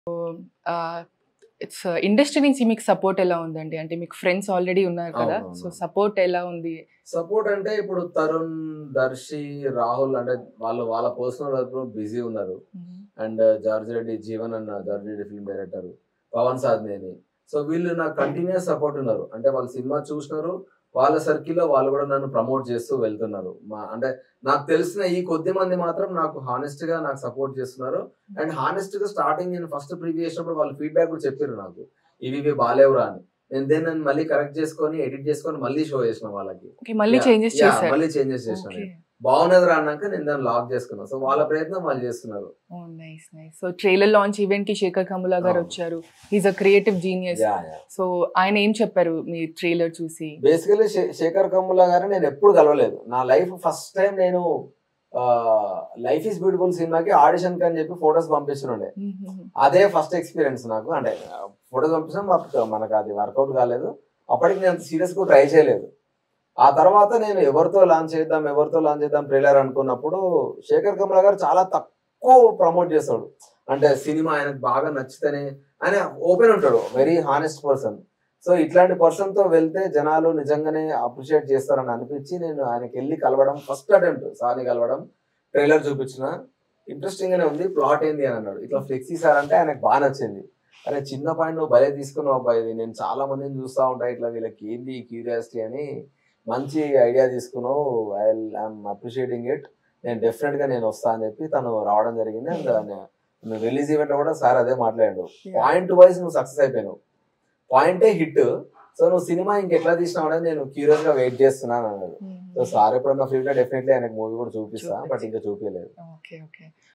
It's industry నుంచి మీకు support ఎలా ఉందండి అంటే మీకు ఫ్రెండ్స్ ఆల్రెడీ ఉన్నారు కదా అవునవును. సో సపోర్ట్ ఎలా ఉంది సపోర్ట్ అంటే ఇప్పుడు తరుణ్ దర్శి రాహుల్ అంటే వాళ్ళు వాళ్ళ పర్సనల్ వర్క్ బిజీ ఉన్నారు అండ్ జార్జ్ రెడ్డి జీవన్ అన్న George Reddy film director Pavan Sadhineni so వీళ్ళు నాకు కంటిన్యూస్ సపోర్ట్ ఉన్నారు అంటే వాళ్ళు సినిమా చూసినారు వాళ్ళ సర్కిల్లో వాళ్ళు కూడా నన్ను ప్రమోట్ చేస్తూ వెళ్తున్నారు మా అంటే నాకు తెలిసిన ఈ కొద్ది మంది మాత్రం నాకు హానెస్ట్ గా నాకు సపోర్ట్ చేస్తున్నారు అండ్ హానెస్ట్ గా స్టార్టింగ్ నేను ఫస్ట్ ప్రివ్యూ చేసినప్పుడు వాళ్ళు ఫీడ్బ్యాక్ కూడా చెప్పారు నాకు ఇవి ఇవి బాగాలేవురా అని నేను దేని నన్ను మళ్ళీ కరెక్ట్ చేసుకొని ఎడిట్ చేసుకొని మళ్ళీ షో చేసిన వాళ్ళకి ఓకే మళ్ళీ Yeah, చేంజెస్ yeah, చేశారు మళ్ళీ చేంజెస్ చేసిన Okay. బాగున్నది రా అన్నాక నేను దాన్ని లాక్ చేసుకున్నాను సో వాళ్ళ ప్రయత్నం వాళ్ళు చేస్తున్నారు nice nice so trailer launch event కి శేఖర్ కమ్ములా గారు అవును. వచ్చారు is a creative genius ya ya so ఆయన ఏం చెప్పారు మీ ట్రైలర్ చూసి బేసికలీ శేఖర్ కమ్ముల్లా గారు నేను ఎప్పుడు కలవలేదు నా లైఫ్ ఫస్ట్ టైం నేను లైఫ్ ఇస్ బ్యూటిఫుల్ సినిమాకి ఆడిషన్ అని చెప్పి ఫొటోస్ పంపిస్తుండే అదే ఫస్ట్ ఎక్స్పీరియన్స్ నాకు అంటే ఫొటోస్ పంపించడం మాకు- మనకు అది వర్కౌట్ కాలేదు అప్పటికి నేను సీరియస్ గా ట్రై చేయలేదు ఆ తర్వాత నేను ఎవరితో లాంచ్ చేద్దాం ఎవరితో లాంచ్ చేద్దాం ట్రైలర్ అనుకున్నప్పుడు శేఖర్ కమల గారు చాలా తక్కువ ప్రమోట్ చేస్తాడు అంటే సినిమా ఆయనకు బాగా నచ్చితేనే ఆయన ఓపెన్ ఉంటాడు వెరీ హానెస్ట్ పర్సన్ సో ఇట్లాంటి పర్సన్ తో వెళ్తే జనాలు నిజంగానే అప్రిషియేట్ చేస్తారని అనిపించి నేను ఆయనకి వెళ్ళి కలవడం ఫస్ట్ అటెంప్ట్ సార్ని కలవడం ట్రైలర్ చూపించిన ఇంట్రెస్టింగ్ గానే ఉంది ప్లాట్ ఏంది అని అన్నాడు ఇట్లా ఫ్లెక్సీ సార్ అంటే ఆయనకు బాగా నచ్చింది అరే చిన్న పాయింట్ నువ్వు భలే తీసుకున్నావు అబ్బాయి ఇది నేను చాలా మందిని చూస్తా ఉంటా ఇట్లా వీళ్ళకి ఏంది క్యూరియాసిటీ అని మంచి ఐడియా తీసుకున్నావు ఐ ఐఎమ్ అప్రిషియేటింగ్ ఇట్ నేను డెఫినెట్ గా నేను వస్తా అని చెప్పి తను రావడం జరిగింది అండ్ రిలీజ్ ఈవెంట్ కూడా సార్ అదే మాట్లాడాడు పాయింట్ వైజ్ నువ్వు సక్సెస్ అయిపోయినావు పాయింటే హిట్ సో నువ్వు సినిమా ఇంకెట్లా తీసినావు అనేది నేను క్యూరియస్ గా వెయిట్ చేస్తున్నాను అన్నాడు సో సార్ ఎప్పుడన్నా ఫ్రీ డెఫినెట్లీ ఆయనకు మూవీ కూడా చూపిస్తా బట్ ఇంకా చూపించలేదు ఓకే ఓకే